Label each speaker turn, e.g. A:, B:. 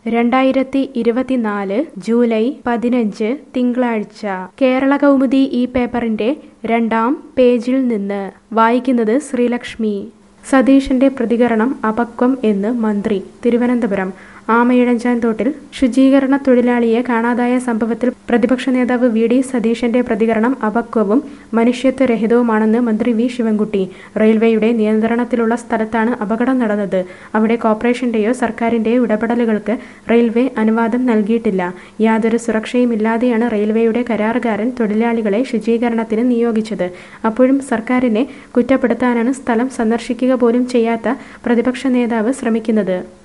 A: രണ്ടായിരത്തി ഇരുപത്തിനാല് ജൂലൈ പതിനഞ്ച് തിങ്കളാഴ്ച കേരള കൗമുദി ഈ പേപ്പറിന്റെ രണ്ടാം പേജിൽ നിന്ന് വായിക്കുന്നത് ശ്രീലക്ഷ്മി സതീശന്റെ പ്രതികരണം അപക്വം എന്ന് മന്ത്രി തിരുവനന്തപുരം ആമയിഴഞ്ചാൻ തോട്ടിൽ ശുചീകരണ തൊഴിലാളിയെ കാണാതായ സംഭവത്തിൽ പ്രതിപക്ഷ നേതാവ് വി ഡി സതീശന്റെ പ്രതികരണം അപക്വവും മനുഷ്യത്വരഹിതവുമാണെന്ന് മന്ത്രി വി ശിവൻകുട്ടി റെയിൽവേയുടെ നിയന്ത്രണത്തിലുള്ള സ്ഥലത്താണ് അപകടം നടന്നത് അവിടെ കോർപ്പറേഷന്റെയോ സർക്കാരിന്റെയോ ഇടപെടലുകൾക്ക് റെയിൽവേ അനുവാദം നൽകിയിട്ടില്ല യാതൊരു സുരക്ഷയുമില്ലാതെയാണ് റെയിൽവേയുടെ കരാറുകാരൻ തൊഴിലാളികളെ ശുചീകരണത്തിന് നിയോഗിച്ചത് അപ്പോഴും സർക്കാരിനെ കുറ്റപ്പെടുത്താനാണ് സ്ഥലം സന്ദർശിക്കുക പോലും ചെയ്യാത്ത പ്രതിപക്ഷ നേതാവ് ശ്രമിക്കുന്നത്